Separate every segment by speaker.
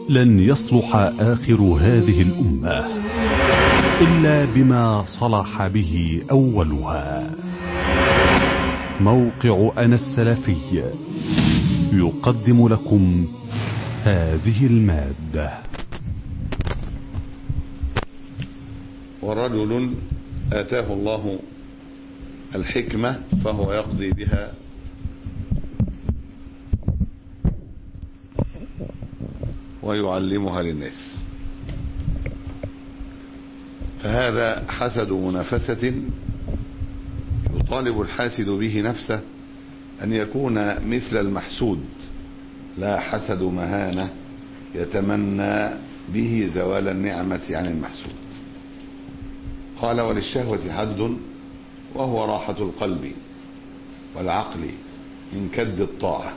Speaker 1: لن يصلح آخر هذه الأمة إلا بما صلح به أولها موقع أنا السلفي يقدم لكم هذه المادة
Speaker 2: ورجل آتاه الله الحكمة فهو يقضي بها ويعلمها للناس فهذا حسد منافسة يطالب الحاسد به نفسه أن يكون مثل المحسود لا حسد مهانة يتمنى به زوال النعمة عن المحسود قال وللشهوة حد وهو راحة القلب والعقل من كد الطاعة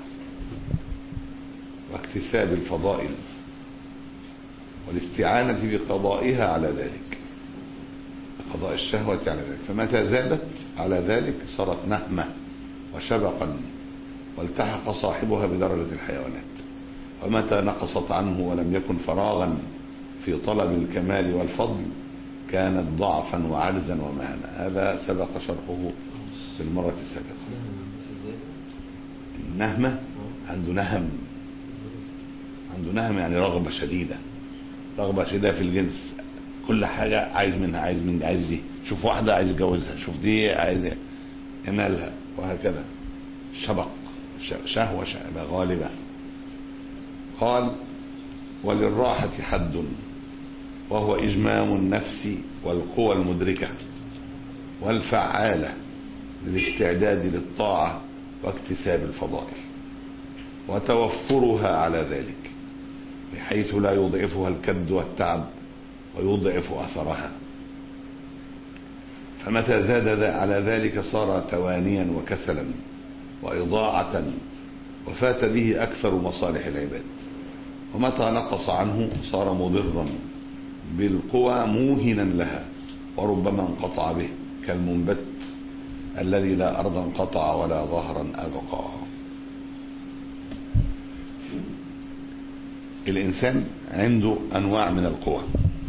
Speaker 2: واكتساب الفضائل والاستعانة بقضائها على ذلك قضاء الشهوة على ذلك فمتى زادت على ذلك صارت نهمة وشبقا والتحق صاحبها بدرجة الحيوانات ومتى نقصت عنه ولم يكن فراغا في طلب الكمال والفضل كانت ضعفا وعجزا ومهانا هذا سبق شرحه في المرة السابقة النهمة عنده نهم عنده نهم يعني رغبة شديدة رغبة شديدة في الجنس كل حاجة عايز منها عايز من دي عايز دي شوف واحدة عايز يتجوزها شوف دي عايز ينالها وهكذا شبق شهوة شهوة غالبة قال وللراحة حد وهو إجمام النفس والقوى المدركة والفعالة للاستعداد للطاعة واكتساب الفضائل وتوفرها على ذلك بحيث لا يضعفها الكد والتعب ويضعف أثرها فمتى زاد على ذلك صار توانيا وكسلا وإضاعة وفات به أكثر مصالح العباد ومتى نقص عنه صار مضرا بالقوى موهنا لها وربما انقطع به كالمنبت الذي لا أرضا قطع ولا ظهرا أبقى الإنسان عنده أنواع من القوى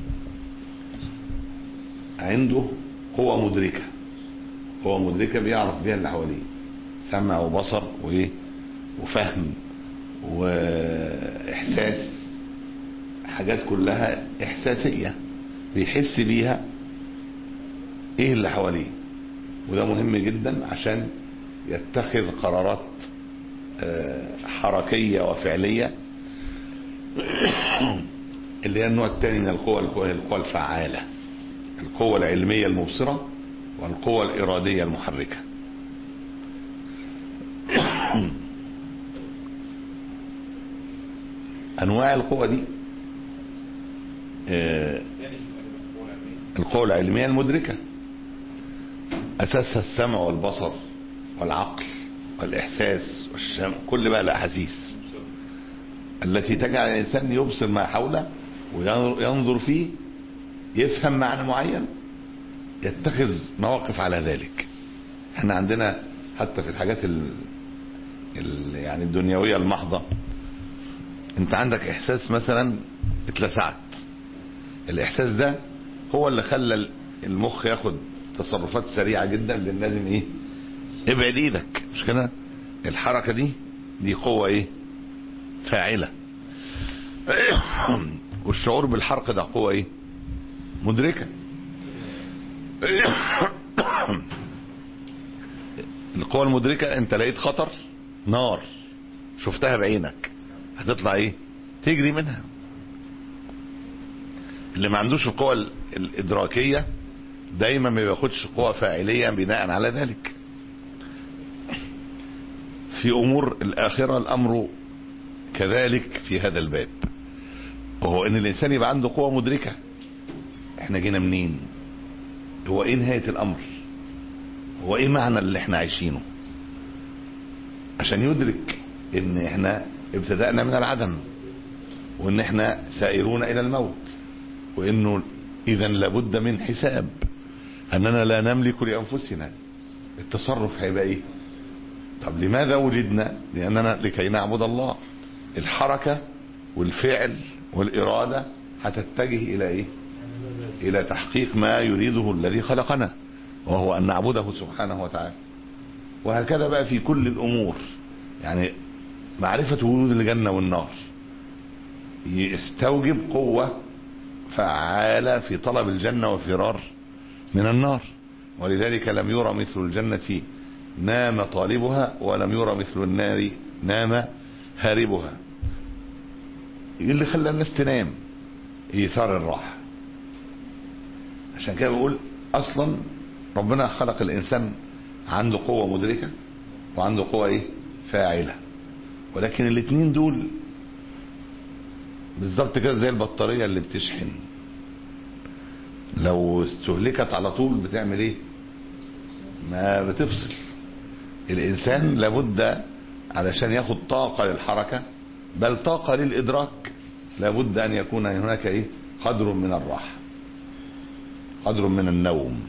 Speaker 2: عنده قوة مدركة قوة مدركة بيعرف بها اللي حواليه سمع وبصر وإيه وفهم وإحساس حاجات كلها إحساسية بيحس بيها إيه اللي حواليه وده مهم جدا عشان يتخذ قرارات حركية وفعلية اللي هي النوع الثاني من القوى القوى, القوى الفعالة القوة العلمية المبصرة والقوة الإرادية المحركة أنواع القوة دي القوة العلمية المدركة أساسها السمع والبصر والعقل والإحساس والشم كل بقى الأحاسيس التي تجعل الإنسان يبصر ما حوله وينظر فيه يفهم معنى معين يتخذ مواقف على ذلك احنا عندنا حتى في الحاجات ال... ال... يعني الدنيوية المحضة انت عندك احساس مثلا اتلسعت الاحساس ده هو اللي خلى المخ ياخد تصرفات سريعة جدا لان لازم ايه ابعد ايدك مش كده الحركة دي دي قوة ايه فاعلة والشعور بالحرق ده قوة ايه مدركة القوة المدركة انت لقيت خطر نار شفتها بعينك هتطلع ايه تجري منها اللي ما عندوش القوة الادراكية دايما ما بياخدش قوة فاعلية بناء على ذلك في امور الاخرة الامر كذلك في هذا الباب وهو ان الانسان يبقى عنده قوة مدركة احنا جينا منين هو ايه نهاية الامر هو ايه معنى اللي احنا عايشينه عشان يدرك ان احنا ابتدأنا من العدم وان احنا سائرون الى الموت وانه اذا لابد من حساب اننا لا نملك لانفسنا التصرف هيبقى ايه طب لماذا وجدنا لاننا لكي نعبد الله الحركة والفعل والإرادة هتتجه إلى إيه إلى تحقيق ما يريده الذي خلقنا وهو أن نعبده سبحانه وتعالى وهكذا بقى في كل الأمور يعني معرفة وجود الجنة والنار يستوجب قوة فعالة في طلب الجنة وفرار من النار ولذلك لم يرى مثل الجنة نام طالبها ولم يرى مثل النار نام هاربها ايه اللي خلى الناس تنام ايثار الراحة عشان كده بقول اصلا ربنا خلق الانسان عنده قوة مدركة وعنده قوة ايه فاعلة ولكن الاثنين دول بالظبط كده زي البطارية اللي بتشحن لو استهلكت على طول بتعمل ايه ما بتفصل الانسان لابد علشان ياخد طاقة للحركة بل طاقة للادراك لابد ان يكون هناك ايه قدر من الراحة قدر من النوم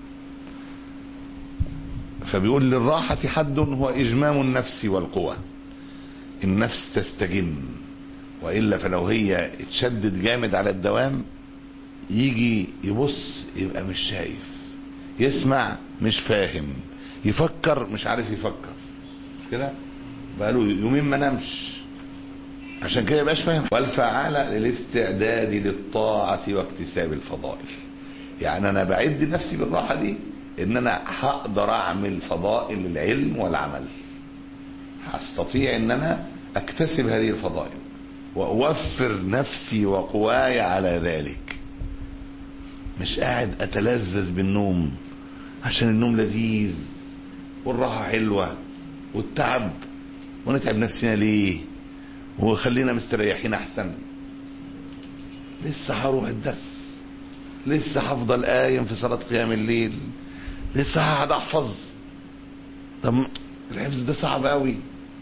Speaker 2: فبيقول للراحة حد هو اجمام النفس والقوى النفس تستجم والا فلو هي اتشدد جامد على الدوام يجي يبص يبقى مش شايف يسمع مش فاهم يفكر مش عارف يفكر مش كده بقاله يومين ما نامش عشان كده يبقاش فاهم والفعالة للاستعداد للطاعة واكتساب الفضائل يعني انا بعد نفسي بالراحة دي ان انا هقدر اعمل فضائل العلم والعمل هستطيع ان انا اكتسب هذه الفضائل واوفر نفسي وقواي على ذلك مش قاعد اتلذذ بالنوم عشان النوم لذيذ والراحة حلوة والتعب ونتعب نفسنا ليه وخلينا مستريحين احسن لسه هروح الدرس لسه هفضل قايم في صلاة قيام الليل لسه هقعد احفظ طب الحفظ ده صعب قوي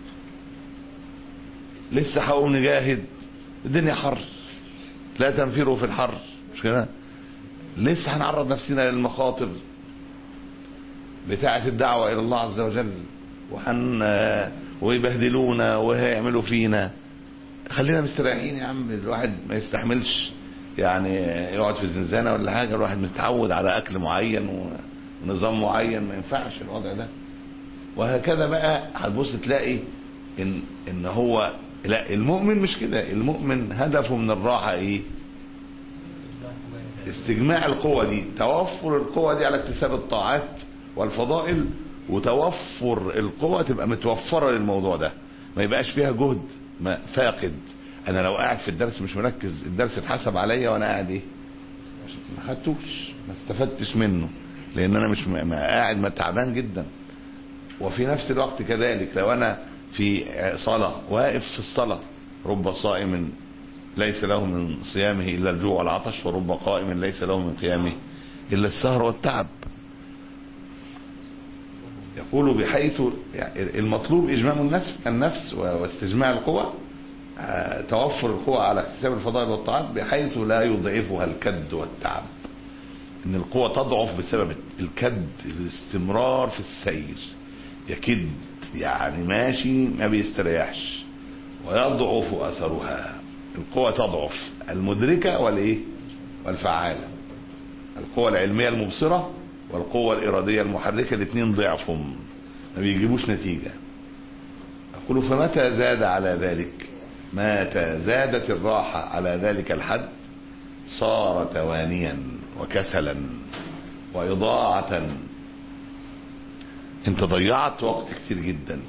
Speaker 2: لسه هقوم نجاهد الدنيا حر لا تنفروا في الحر مش كده لسه هنعرض نفسنا للمخاطر بتاعة الدعوة إلى الله عز وجل وحن ويبهدلونا وهيعملوا فينا خلينا مستريحين يا عم الواحد ما يستحملش يعني يقعد في زنزانة ولا حاجة الواحد متعود على أكل معين ونظام معين ما ينفعش الوضع ده وهكذا بقى هتبص تلاقي إن, إن هو لا المؤمن مش كده المؤمن هدفه من الراحة إيه استجماع القوة دي توفر القوة دي على اكتساب الطاعات والفضائل وتوفر القوة تبقى متوفرة للموضوع ده ما يبقاش فيها جهد ما فاقد انا لو قاعد في الدرس مش مركز الدرس اتحسب عليا وانا قاعد ايه ما خدتوش ما استفدتش منه لان انا مش ما قاعد ما تعبان جدا وفي نفس الوقت كذلك لو انا في صلاة واقف في الصلاة رب صائم ليس له من صيامه إلا الجوع والعطش ورب قائم ليس له من قيامه إلا السهر والتعب يقول بحيث يعني المطلوب إجمام النفس, النفس واستجماع القوى توفر القوى على اكتساب الفضائل والطاعات بحيث لا يضعفها الكد والتعب ان القوة تضعف بسبب الكد الاستمرار في السير يكد يعني ماشي ما بيستريحش ويضعف اثرها القوة تضعف المدركة والايه والفعالة القوة العلمية المبصرة والقوة الإرادية المحركة الاثنين ضعفهم ما بيجيبوش نتيجة أقول فمتى زاد على ذلك متى زادت الراحة على ذلك الحد صار توانيا وكسلا وإضاعة انت ضيعت وقت كتير جدا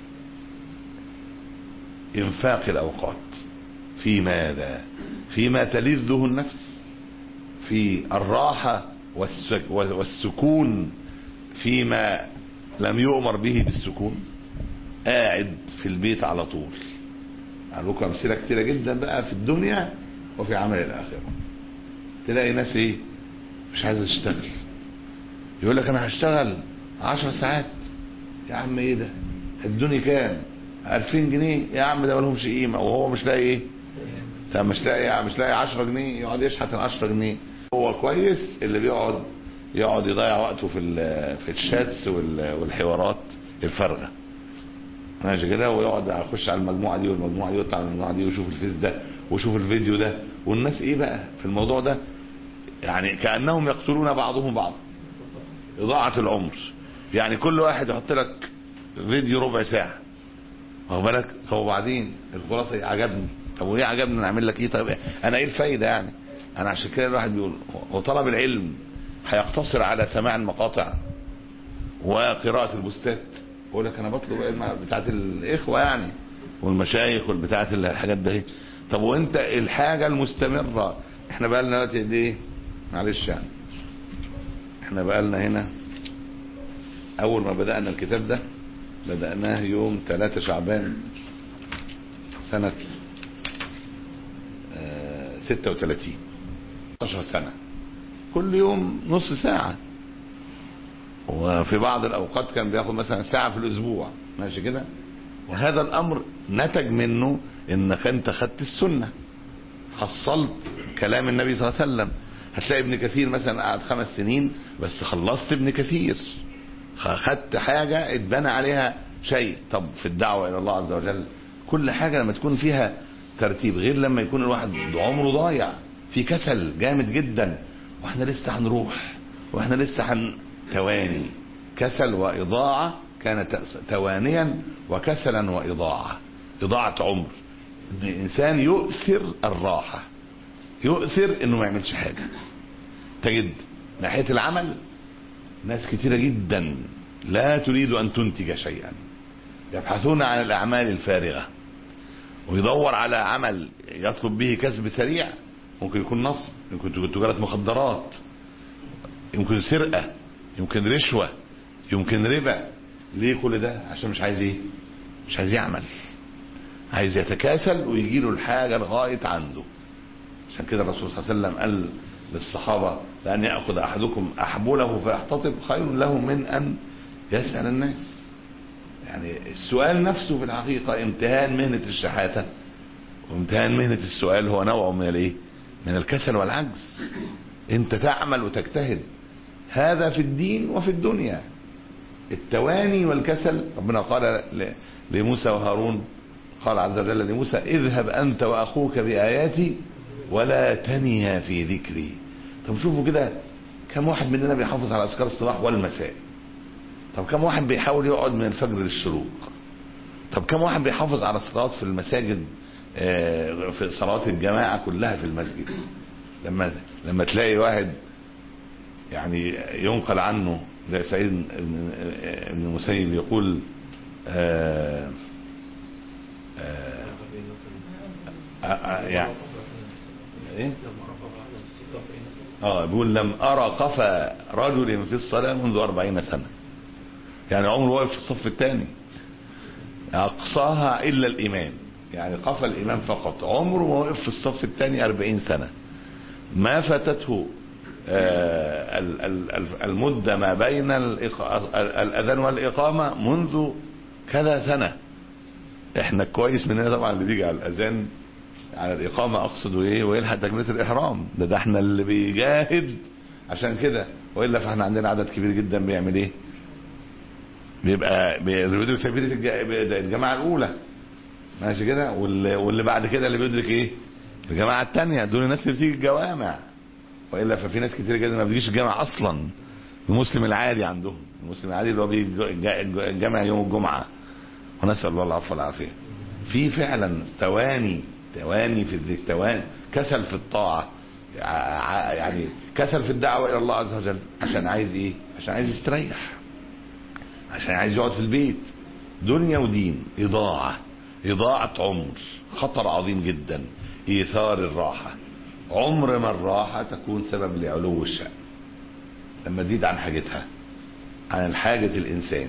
Speaker 2: انفاق الأوقات في ماذا فيما تلذه النفس في الراحة والسكون فيما لم يؤمر به بالسكون قاعد في البيت على طول لكم امثله كتيره جدا بقى في الدنيا وفي عمل الاخره تلاقي ناس ايه مش عايزه تشتغل يقول لك انا هشتغل عشر ساعات يا عم ايه ده ادوني كام 2000 جنيه يا عم ده مالهمش قيمه وهو مش لاقي ايه طب مش لاقي مش لاقي 10 جنيه يقعد يشحت ال 10 جنيه هو كويس اللي بيقعد يقعد يضيع وقته في في الشاتس والحوارات الفارغه ماشي كده ويقعد يخش على المجموعه دي والمجموعه دي ويطلع على المجموعه دي ويشوف الفيس ده وشوف الفيديو ده والناس ايه بقى في الموضوع ده يعني كانهم يقتلون بعضهم بعضا اضاعه العمر يعني كل واحد يحط لك فيديو ربع ساعه واخد بالك طب وبعدين الخلاصه إيه؟ عجبني طب وايه عجبني انا اعمل لك ايه طيب انا ايه الفايده يعني انا عشان كده الواحد بيقول هو طلب العلم هيقتصر على سماع المقاطع وقراءة البوستات بقول لك انا بطلب علم بتاعت الاخوة يعني والمشايخ والبتاعت الحاجات ده طب وانت الحاجة المستمرة احنا بقى لنا دلوقتي قد ايه معلش يعني احنا بقى لنا هنا اول ما بدأنا الكتاب ده بدأناه يوم 3 شعبان سنة آه، 36 12 سنة كل يوم نص ساعة وفي بعض الأوقات كان بياخد مثلا ساعة في الأسبوع ماشي كده وهذا الأمر نتج منه إنك أنت خدت السنة حصلت كلام النبي صلى الله عليه وسلم هتلاقي ابن كثير مثلا قعد خمس سنين بس خلصت ابن كثير خدت حاجة اتبنى عليها شيء طب في الدعوة إلى الله عز وجل كل حاجة لما تكون فيها ترتيب غير لما يكون الواحد عمره ضايع في كسل جامد جدا واحنا لسه هنروح واحنا لسه هن تواني كسل وإضاعة كان توانيا وكسلا وإضاعة إضاعة عمر إن الإنسان يؤثر الراحة يؤثر إنه ما يعملش حاجة تجد ناحية العمل ناس كتيرة جدا لا تريد أن تنتج شيئا يبحثون عن الأعمال الفارغة ويدور على عمل يطلب به كسب سريع ممكن يكون نصب يمكن تكون تجارة مخدرات يمكن سرقة يمكن رشوة يمكن ربا ليه كل ده عشان مش عايز ايه مش عايز يعمل عايز يتكاسل ويجي له الحاجة لغاية عنده عشان كده الرسول صلى الله عليه وسلم قال للصحابة لأن يأخذ أحدكم أحبوله فيحتطب خير له من أن يسأل الناس يعني السؤال نفسه في الحقيقة امتهان مهنة الشحاتة وامتهان مهنة السؤال هو نوع من الايه من الكسل والعجز انت تعمل وتجتهد هذا في الدين وفي الدنيا التواني والكسل ربنا قال لموسى وهارون قال عز وجل لموسى اذهب انت واخوك باياتي ولا تنيا في ذكري طب شوفوا كده كم واحد مننا بيحافظ على اذكار الصباح والمساء طب كم واحد بيحاول يقعد من الفجر للشروق طب كم واحد بيحافظ على الصلوات في المساجد في صلوات الجماعة كلها في المسجد لما لما تلاقي واحد يعني ينقل عنه زي سعيد ابن المسيب يقول آآ آآ يعني ايه اه بيقول لم ارى قفا رجل في الصلاة منذ أربعين سنة يعني عمره واقف في الصف الثاني اقصاها الا الامام يعني قفى الامام فقط عمره ما وقف في الصف الثاني أربعين سنة ما فاتته المدة ما بين الأذان والإقامة منذ كذا سنة احنا كويس مننا طبعا اللي بيجي على الأذان على الإقامة أقصد إيه ويلحق تكبيرة الإحرام ده ده احنا اللي بيجاهد عشان كده وإلا فاحنا عندنا عدد كبير جدا بيعمل إيه بيبقى بيدرك تكبيرة الجماعة الأولى ماشي كده واللي, واللي بعد كده اللي بيدرك ايه الجماعه الثانيه دول الناس اللي بتيجي الجوامع والا ففي ناس كتير جدا ما بتجيش الجامع اصلا المسلم العادي عندهم المسلم العادي اللي هو بيجي الجامع يوم الجمعه ونسال الله العفو والعافيه في فعلا تواني تواني في الذكر تواني كسل في الطاعه يعني كسل في الدعوه الى الله عز وجل عشان عايز ايه عشان عايز يستريح عشان عايز يقعد في البيت دنيا ودين اضاعه إضاعة عمر خطر عظيم جدا إيثار الراحة عمر ما الراحة تكون سبب لعلو الشأن لما تزيد عن حاجتها عن حاجة الإنسان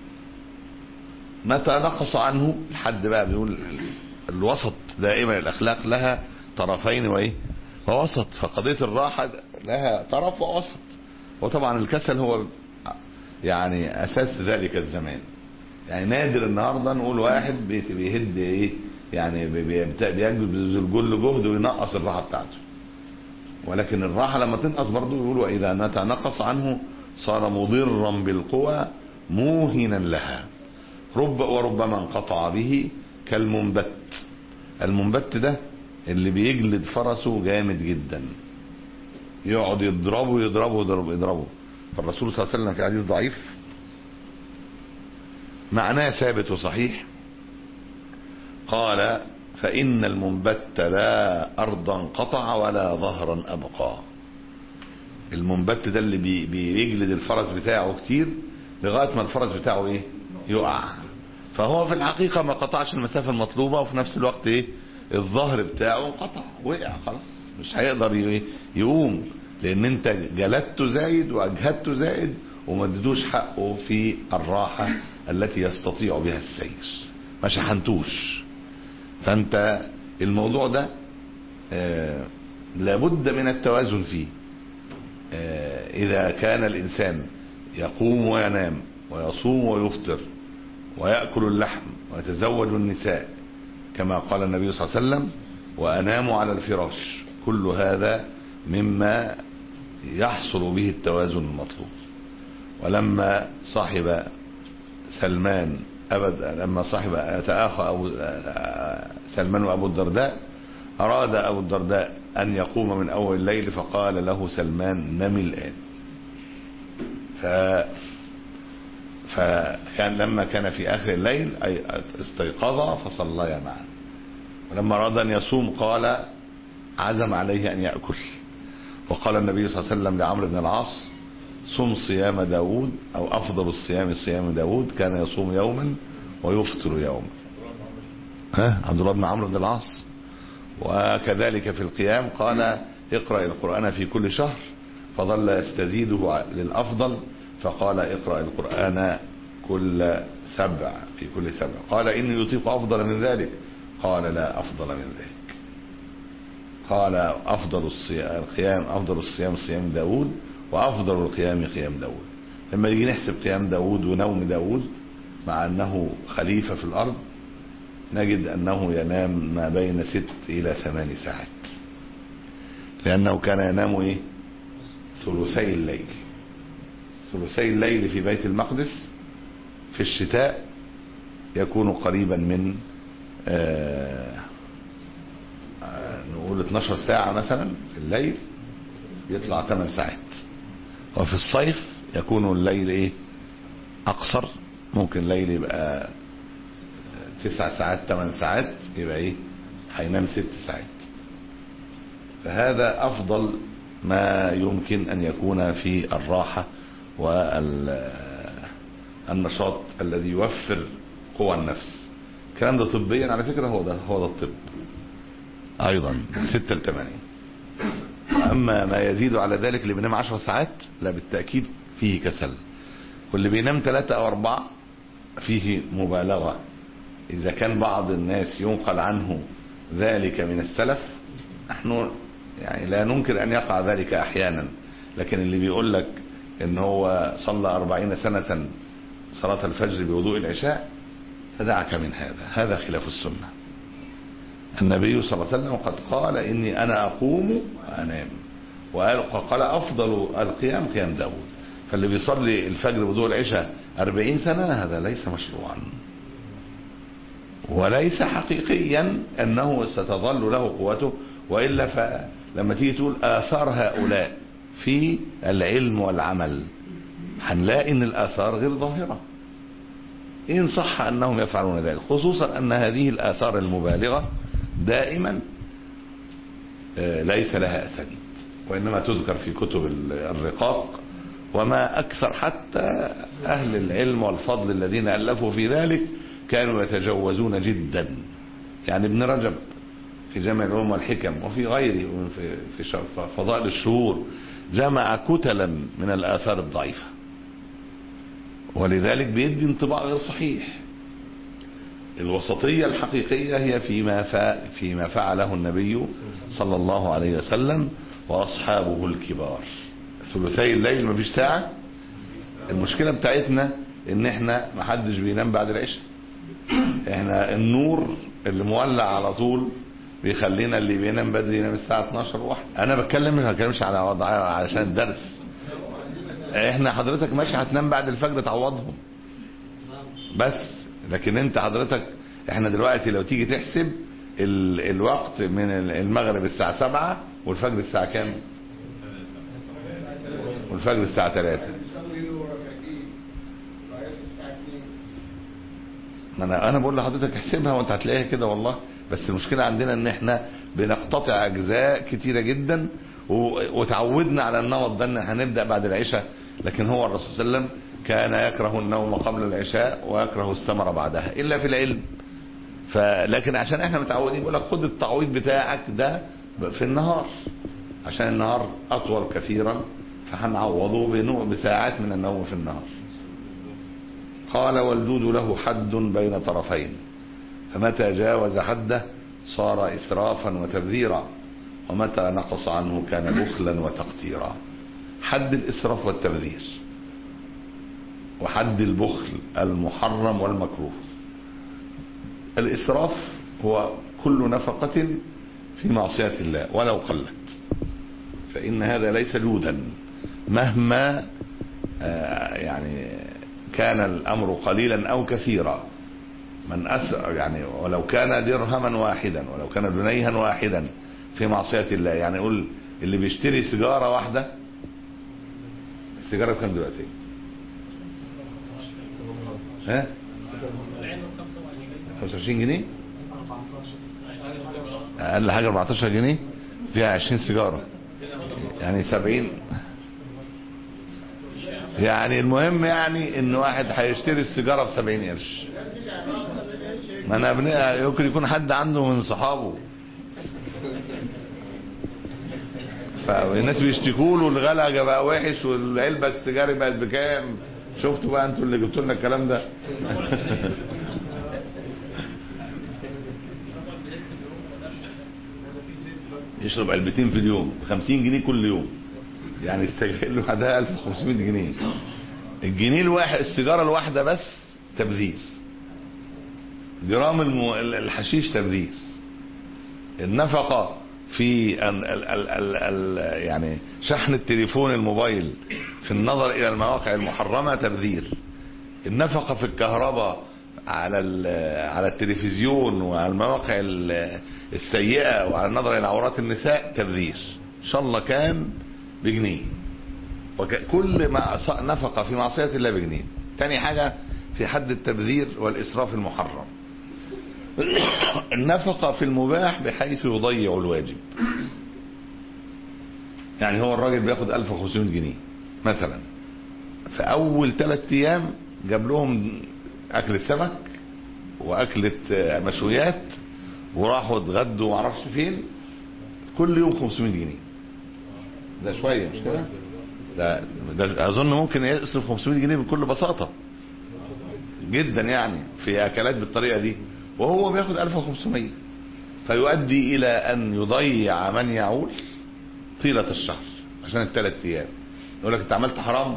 Speaker 2: متى نقص عنه الحد بقى بيقول الوسط دائما الأخلاق لها طرفين وإيه ووسط فقضية الراحة لها طرف ووسط وطبعا الكسل هو يعني أساس ذلك الزمان يعني نادر النهارده نقول واحد بيهد ايه يعني بيجذب كل جهد وينقص الراحه بتاعته ولكن الراحه لما تنقص برضه يقولوا اذا متى نقص عنه صار مضرا بالقوى موهنا لها رب وربما انقطع به كالمنبت المنبت ده اللي بيجلد فرسه جامد جدا يقعد يضربه يضربه يضربه يضربه فالرسول صلى الله عليه وسلم في حديث ضعيف معناه ثابت وصحيح قال فإن المنبت لا أرضا قطع ولا ظهرا أبقى المنبت ده اللي بي بيجلد الفرس بتاعه كتير لغاية ما الفرس بتاعه ايه يقع فهو في الحقيقة ما قطعش المسافة المطلوبة وفي نفس الوقت ايه الظهر بتاعه قطع وقع خلاص مش هيقدر ي- يقوم لان انت جلدته زايد واجهدته زايد وما اديتوش حقه في الراحة التي يستطيع بها السير ما شحنتوش فانت الموضوع ده آه لابد من التوازن فيه آه اذا كان الانسان يقوم وينام ويصوم ويفطر ويأكل اللحم ويتزوج النساء كما قال النبي صلى الله عليه وسلم وأنام على الفراش كل هذا مما يحصل به التوازن المطلوب ولما صاحب سلمان أبد لما صاحب تآخى أبو سلمان وأبو الدرداء أراد أبو الدرداء أن يقوم من أول الليل فقال له سلمان نم الآن ف فكان لما كان في آخر الليل أي استيقظ فصليا معا ولما أراد أن يصوم قال عزم عليه أن يأكل وقال النبي صلى الله عليه وسلم لعمرو بن العاص صم صيام داود أو أفضل الصيام صيام داود كان يصوم يوما ويفطر يوما ها عبد الله بن عمرو بن العاص وكذلك في القيام قال اقرأ القرآن في كل شهر فظل يستزيده للأفضل فقال اقرأ القرآن كل سبع في كل سبع قال إني يطيق أفضل من ذلك قال لا أفضل من ذلك قال أفضل الصيام القيام أفضل الصيام صيام داود وأفضل القيام قيام داود لما يجي نحسب قيام داود ونوم داود مع أنه خليفة في الأرض نجد أنه ينام ما بين ست إلى ثمان ساعات لأنه كان ينام إيه ثلثي الليل ثلثي الليل في بيت المقدس في الشتاء يكون قريبا من آه آه نقول 12 ساعة مثلا في الليل يطلع 8 ساعات وفي الصيف يكون الليل ايه اقصر ممكن الليل يبقى تسع ساعات 8 ساعات يبقى ايه هينام ست ساعات فهذا افضل ما يمكن ان يكون في الراحة والنشاط الذي يوفر قوى النفس الكلام ده طبيا على فكرة هو ده هو ده الطب ايضا ستة لثمانية اما ما يزيد على ذلك اللي بينام عشر ساعات لا بالتأكيد فيه كسل واللي بينام ثلاثة او اربعة فيه مبالغة اذا كان بعض الناس ينقل عنه ذلك من السلف نحن يعني لا ننكر ان يقع ذلك احيانا لكن اللي بيقول لك ان هو صلى أربعين سنة صلاة الفجر بوضوء العشاء فدعك من هذا هذا خلاف السنة النبي صلى الله عليه وسلم قد قال إني أنا أقوم وأنام وقال أفضل القيام قيام داود فاللي بيصلي الفجر بوضوء العشاء أربعين سنة هذا ليس مشروعا وليس حقيقيا أنه ستظل له قوته وإلا فلما تيجي تقول آثار هؤلاء في العلم والعمل هنلاقي ان الاثار غير ظاهرة ان صح انهم يفعلون ذلك خصوصا ان هذه الاثار المبالغة دائما ليس لها اسانيد وانما تذكر في كتب الرقاق وما اكثر حتى اهل العلم والفضل الذين الفوا في ذلك كانوا يتجوزون جدا يعني ابن رجب في جمع العلوم والحكم وفي غيره في في فضائل الشهور جمع كتلا من الآثار الضعيفة ولذلك بيدي انطباع غير صحيح الوسطية الحقيقية هي فيما فيما فعله النبي صلى الله عليه وسلم وأصحابه الكبار ثلثي الليل مفيش ساعة المشكلة بتاعتنا ان احنا محدش بينام بعد العشاء احنا النور اللي مولع على طول بيخلينا اللي بينام بدري ينام الساعة 12 واحد انا بتكلم مش بتكلمش على وضع علشان الدرس احنا حضرتك ماشي هتنام بعد الفجر تعوضهم بس لكن انت حضرتك احنا دلوقتي لو تيجي تحسب ال الوقت من المغرب الساعة سبعة والفجر الساعة كام والفجر الساعة ثلاثة ما انا انا بقول لحضرتك احسبها وانت هتلاقيها كده والله بس المشكله عندنا ان احنا بنقتطع اجزاء كتيره جدا و- وتعودنا على النمط ده ان هنبدا بعد العشاء لكن هو الرسول صلى الله عليه وسلم كان يكره النوم قبل العشاء ويكره السمر بعدها الا في العلم فلكن عشان احنا متعودين بيقول لك خد التعويض بتاعك ده في النهار عشان النهار اطول كثيرا فهنعوضه بنوع بساعات من النوم في النهار قال والجود له حد بين طرفين فمتى جاوز حده صار إسرافا وتبذيرا ومتى نقص عنه كان بخلا وتقتيرا حد الإسراف والتبذير وحد البخل المحرم والمكروه الإسراف هو كل نفقة في معصية الله ولو قلت فإن هذا ليس جودا مهما آه، يعني كان الأمر قليلا أو كثيرا من أسر يعني ولو كان درهما واحدا ولو كان جنيها واحدا في معصية الله يعني يقول اللي بيشتري سيجارة واحدة السيجارة بكام دلوقتي؟ ها؟ 25 جنيه؟ أقل حاجة 14 جنيه فيها 20 سيجارة يعني 70 يعني المهم يعني ان واحد هيشتري السيجاره ب 70 قرش ما انا ابن يمكن يكون حد عنده من صحابه فالناس بيشتكوا له الغلا بقى وحش والعلبه السيجاري بقت بكام شفتوا بقى انتوا اللي جبتوا لنا الكلام ده يشرب علبتين في اليوم 50 جنيه كل يوم يعني السجاير لوحدها 1500 جنيه الجنيه الواحد السيجاره الواحده بس تبذير جرام المو... الحشيش تبذير النفقه في ال... ال... ال... ال... ال... يعني شحن التليفون الموبايل في النظر الى المواقع المحرمه تبذير النفقه في الكهرباء على ال... على التلفزيون وعلى المواقع ال- السيئه وعلى النظر الى عورات النساء تبذير ان شاء الله كان بجنيه وك- كل ما أص- نفق في معصية الله بجنيه تاني حاجة في حد التبذير والإسراف المحرم النفقة في المباح بحيث يضيع الواجب يعني هو الراجل بياخد 1500 جنيه مثلا في أول ثلاث أيام جاب لهم أكل السمك وأكلة آه، مشويات وراحوا اتغدوا معرفش فين كل يوم 500 جنيه ده شويه مش كده ده, ده اظن ممكن يصرف 500 جنيه بكل بساطه جدا يعني في اكلات بالطريقه دي وهو بياخد 1500 فيؤدي الى ان يضيع من يعول طيله الشهر عشان الثلاث ايام يقول لك انت عملت حرام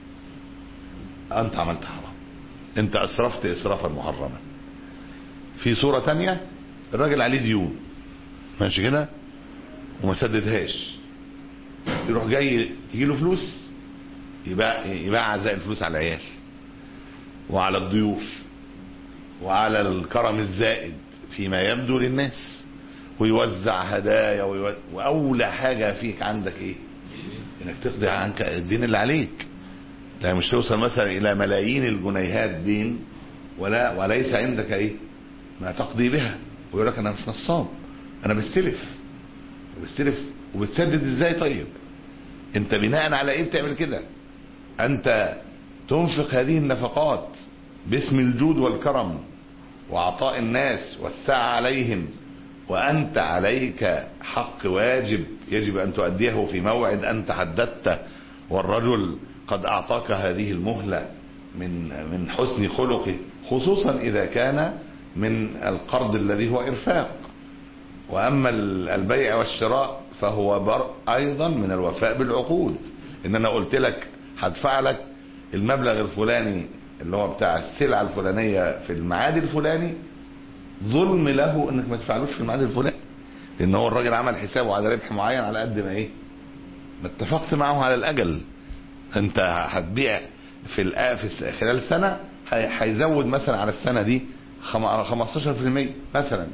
Speaker 2: انت عملت حرام انت اسرفت اسرافا محرما في صوره تانية الراجل عليه ديون ماشي كده وما سددهاش يروح جاي تجي له فلوس يبقى يبقى زي الفلوس على العيال وعلى الضيوف وعلى الكرم الزائد فيما يبدو للناس ويوزع هدايا ويوزع واولى حاجه فيك عندك ايه انك تقضي عنك الدين اللي عليك لا مش توصل مثلا الى ملايين الجنيهات دين ولا وليس عندك ايه ما تقضي بها ويقول لك انا مش نصاب انا بستلف وبستلف وبتسدد ازاي طيب انت بناء على ايه بتعمل كده انت تنفق هذه النفقات باسم الجود والكرم وعطاء الناس والسعة عليهم وانت عليك حق واجب يجب ان تؤديه في موعد انت حددته والرجل قد اعطاك هذه المهلة من من حسن خلقه خصوصا اذا كان من القرض الذي هو ارفاق واما البيع والشراء فهو بر ايضا من الوفاء بالعقود ان انا قلت لك هدفع لك المبلغ الفلاني اللي هو بتاع السلعه الفلانيه في الميعاد الفلاني ظلم له انك ما تدفعلوش في الميعاد الفلاني لان هو الراجل عمل حسابه على ربح معين على قد ما ايه ما اتفقت معه على الاجل انت هتبيع في الآ- في خلال سنه هي- هيزود مثلا على السنه دي خم- 15% مثلا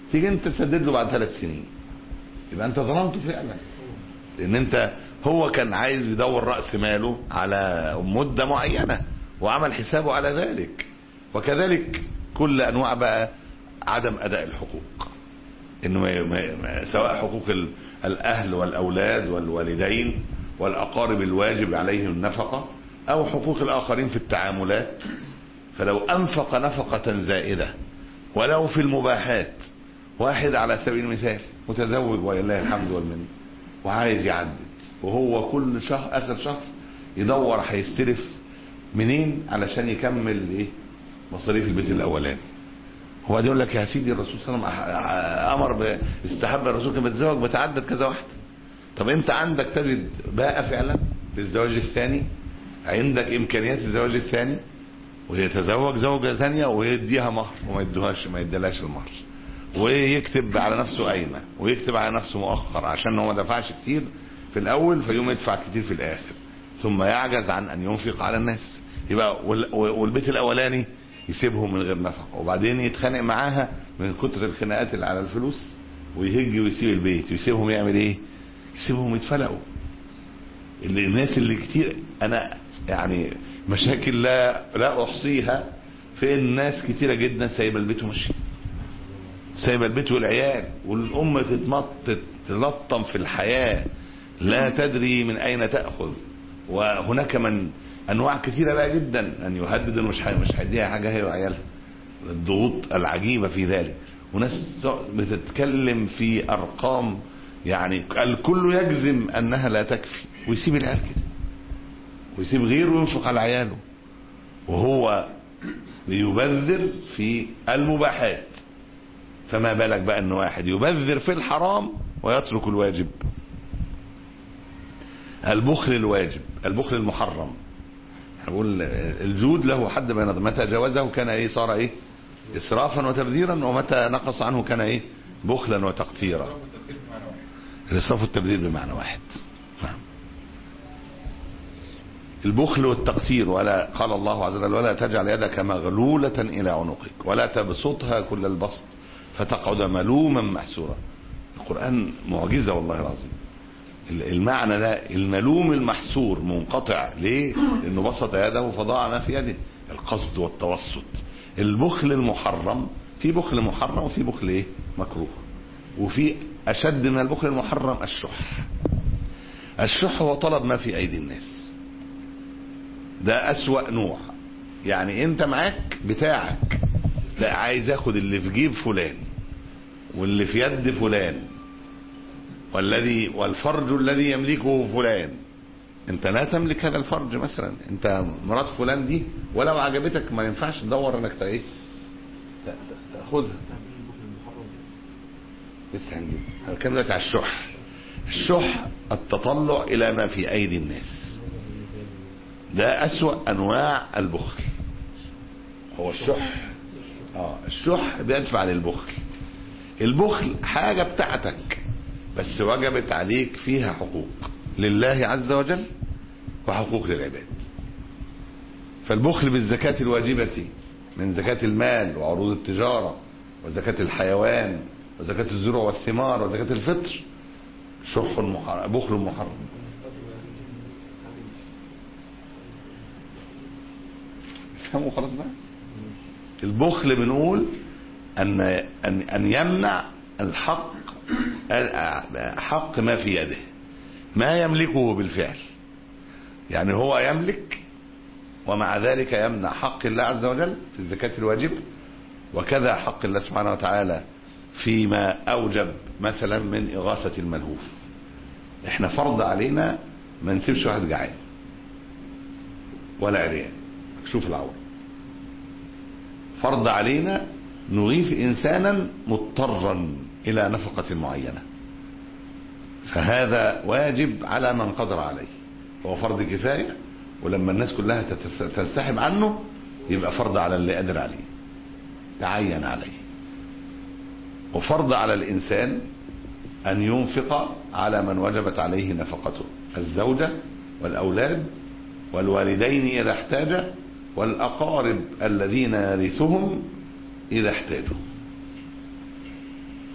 Speaker 2: تيجي انت تسدد له بعد ثلاث سنين يبقى انت ظلمته فعلا لان انت هو كان عايز يدور راس ماله على مده معينه وعمل حسابه على ذلك وكذلك كل انواع بقى عدم اداء الحقوق انه ما ما ما سواء حقوق ال- الاهل والاولاد والوالدين والاقارب الواجب عليهم النفقه او حقوق الاخرين في التعاملات فلو انفق نفقه زائده ولو في المباحات واحد على سبيل المثال متزوج ولله الحمد والمنه وعايز يعدد وهو كل شهر اخر شهر يدور هيستلف منين علشان يكمل ايه مصاريف البيت الاولاني هو يقول لك يا سيدي الرسول صلى الله عليه وسلم أح- امر ب- استحب الرسول كان بيتزوج بتعدد كذا واحده طب انت عندك تجد باء فعلا للزواج الثاني عندك امكانيات الزواج الثاني ويتزوج زوجة ثانية ويديها مهر وما يدوهاش ما يديلهاش المهر ويكتب على نفسه قايمة ويكتب على نفسه مؤخر عشان هو ما دفعش كتير في الأول فيقوم يدفع كتير في الآخر ثم يعجز عن أن ينفق على الناس يبقى وال- والبيت الأولاني يسيبهم من غير نفقة وبعدين يتخانق معاها من كتر الخناقات اللي على الفلوس ويهج ويسيب البيت ويسيبهم يعمل ايه يسيبهم يتفلقوا اللي الناس اللي كتير انا يعني مشاكل لا لا احصيها في ان ناس كتيره جدا سايبه البيت وماشيه سايبه البيت والعيال والام تتمط تلطم في الحياه لا تدري من اين تاخذ وهناك من انواع كثيره بقى جدا ان يهدد انه مش هي- مش هيديها حاجه هي وعيالها الضغوط العجيبه في ذلك وناس بتتكلم في ارقام يعني الكل يجزم انها لا تكفي ويسيب العيال كده ويسيب غيره وينفق على عياله وهو يبذر في المباحات فما بالك بقى ان واحد يبذر في الحرام ويترك الواجب البخل الواجب البخل المحرم هقول الجود له حد بين متى جاوزه كان ايه صار ايه اسرافا وتبذيرا ومتى نقص عنه كان ايه بخلا وتقتيرا الاسراف والتبذير بمعنى واحد نعم البخل والتقتير ولا قال الله عز وجل ولا تجعل يدك مغلولة إلى عنقك ولا تبسطها كل البسط فتقعد ملوما محسورا القرآن معجزة والله العظيم المعنى ده الملوم المحسور منقطع ليه لأنه بسط يده فضاع ما في يده القصد والتوسط البخل المحرم في بخل محرم وفي بخل ايه مكروه وفي أشد من البخل المحرم الشح الشح هو طلب ما في أيدي الناس ده أسوأ نوع يعني انت معاك بتاعك لا عايز اخد اللي في جيب فلان واللي في يد فلان والذي والفرج الذي يملكه فلان انت لا تملك هذا الفرج مثلا انت مرات فلان دي ولو عجبتك ما ينفعش تدور انك ايه ت- ت- تاخدها لسه هنجيب انا بتكلم دلوقتي على الشح الشح التطلع الى ما في ايدي الناس ده أسوأ أنواع البخل هو الشح اه الشح بيدفع للبخل البخل حاجة بتاعتك بس وجبت عليك فيها حقوق لله عز وجل وحقوق للعباد فالبخل بالزكاة الواجبة من زكاة المال وعروض التجارة وزكاة الحيوان وزكاة الزروع والثمار وزكاة الفطر شح محرم بخل محرم افهموا خلاص بقى البخل بنقول ان ان ان يمنع الحق حق ما في يده ما يملكه بالفعل يعني هو يملك ومع ذلك يمنع حق الله عز وجل في الزكاة الواجب وكذا حق الله سبحانه وتعالى فيما أوجب مثلا من إغاثة الملهوف احنا فرض علينا ما نسيبش واحد جعان ولا عريان شوف العورة فرض علينا نغيث إنسانا مضطرا إلى نفقة معينة فهذا واجب على من قدر عليه هو فرض كفاية ولما الناس كلها تتس- تنسحب عنه يبقى فرض على اللي قادر عليه تعين عليه وفرض على الإنسان أن ينفق على من وجبت عليه نفقته الزوجة والأولاد والوالدين إذا احتاج والأقارب الذين يرثهم إذا احتاجوا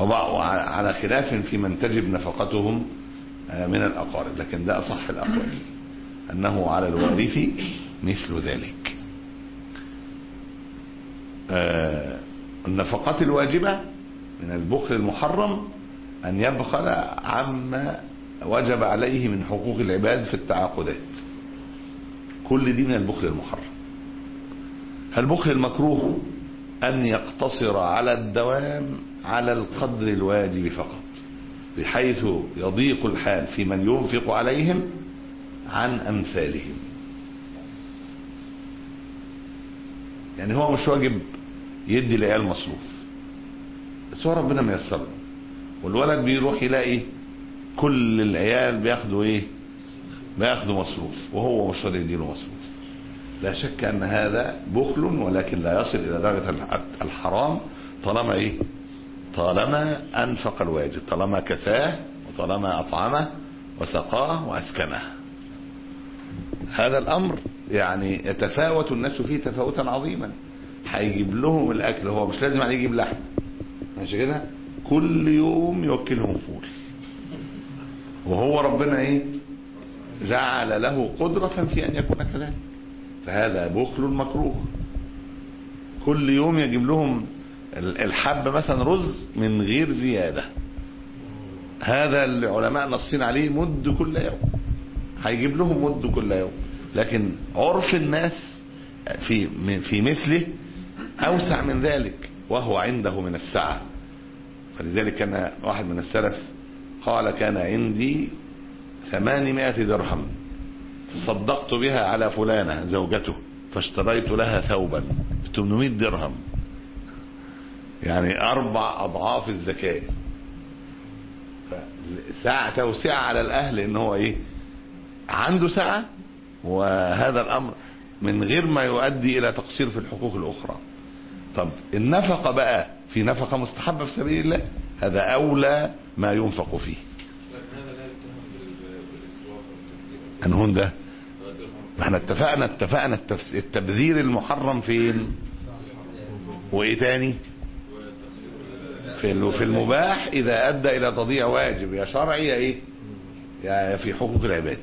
Speaker 2: وعلى خلاف في من تجب نفقتهم من الأقارب لكن ده أصح الأقوال أنه على الوارث مثل ذلك النفقات الواجبة من البخل المحرم أن يبخل عما وجب عليه من حقوق العباد في التعاقدات كل دي من البخل المحرم البخل المكروه أن يقتصر على الدوام على القدر الواجب فقط بحيث يضيق الحال في من ينفق عليهم عن أمثالهم يعني هو مش واجب يدي العيال مصروف بس هو ربنا ميسر له والولد بيروح يلاقي كل العيال بياخدوا ايه بياخدوا مصروف وهو مش راضي يديله مصروف لا شك ان هذا بخل ولكن لا يصل الى درجه الحرام طالما ايه طالما انفق الواجب طالما كساه وطالما اطعمه وسقاه واسكنه هذا الامر يعني يتفاوت الناس فيه تفاوتا عظيما هيجيب لهم الاكل هو مش لازم عليه يجيب لحم ماشي كده كل يوم يوكلهم فول وهو ربنا ايه جعل له قدرة في ان يكون كذلك فهذا بخل مكروه كل يوم يجيب لهم الحب مثلا رز من غير زيادة هذا العلماء نصين عليه مد كل يوم هيجيب لهم مد كل يوم لكن عرف الناس في في مثله اوسع من ذلك وهو عنده من السعة فلذلك كان واحد من السلف قال كان عندي ثمانمائة درهم تصدقت بها على فلانة زوجته فاشتريت لها ثوبا ب 800 درهم يعني أربع أضعاف الزكاة ساعة توسعة على الأهل إن هو إيه عنده سعة وهذا الأمر من غير ما يؤدي إلى تقصير في الحقوق الأخرى طب النفقة بقى في نفقة مستحبة في سبيل الله هذا أولى ما ينفق فيه أنهون ده ما احنا اتفقنا اتفقنا التبذير المحرم فين وايه تاني في في المباح اذا ادى الى تضييع واجب يا شرعي يا ايه يا في حقوق العباد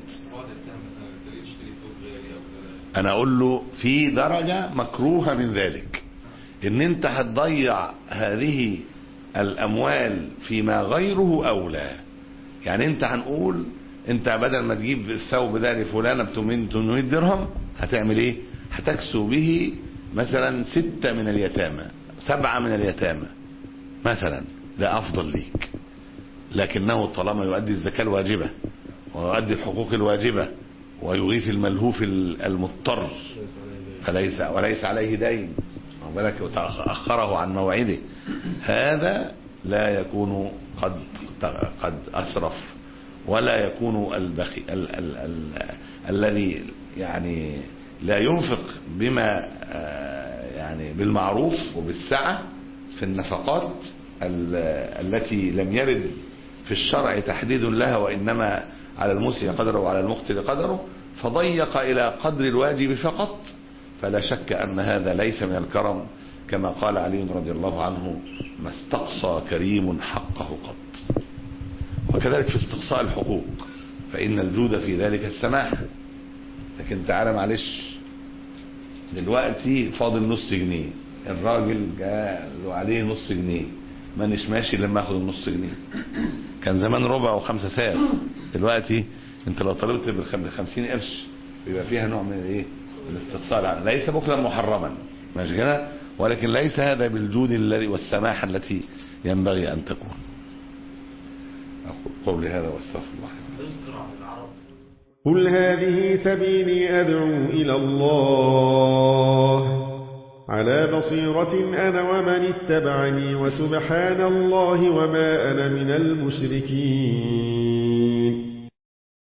Speaker 2: انا اقول له في درجة مكروهة من ذلك ان انت هتضيع هذه الاموال فيما غيره اولى يعني انت هنقول انت بدل ما تجيب الثوب ده لفلانة ب 800 درهم هتعمل ايه هتكسو به مثلا ستة من اليتامى سبعة من اليتامى مثلا ده افضل ليك لكنه طالما يؤدي الزكاة الواجبة ويؤدي الحقوق الواجبة ويغيث الملهوف المضطر فليس وليس عليه دين بالك تأخره عن موعده هذا لا يكون قد قد أسرف ولا يكون البخي ال ال ال الذي يعني لا ينفق بما يعني بالمعروف وبالسعة في النفقات التي لم يرد في الشرع تحديد لها وإنما على المسيء قدره وعلى المقتل قدره فضيق إلى قدر الواجب فقط فلا شك أن هذا ليس من الكرم كما قال علي رضي الله عنه ما استقصى كريم حقه قط وكذلك في استقصاء الحقوق فإن الجود في ذلك السماح لكن تعالى معلش دلوقتي فاضل نص جنيه الراجل جاء له عليه نص جنيه مانيش ماشي لما اخد النص جنيه كان زمان ربع وخمسة ساعة دلوقتي انت لو طلبت بالخمسين قرش بيبقى فيها نوع من الايه الاستقصاء ليس بخلا محرما ماشي كده ولكن ليس هذا بالجود الذي والسماحة التي ينبغي ان تكون اقول قولي هذا واستغفر الله
Speaker 3: قل هذه سبيلي أدعو إلى الله على بصيرة أنا ومن اتبعني وسبحان الله وما أنا من المشركين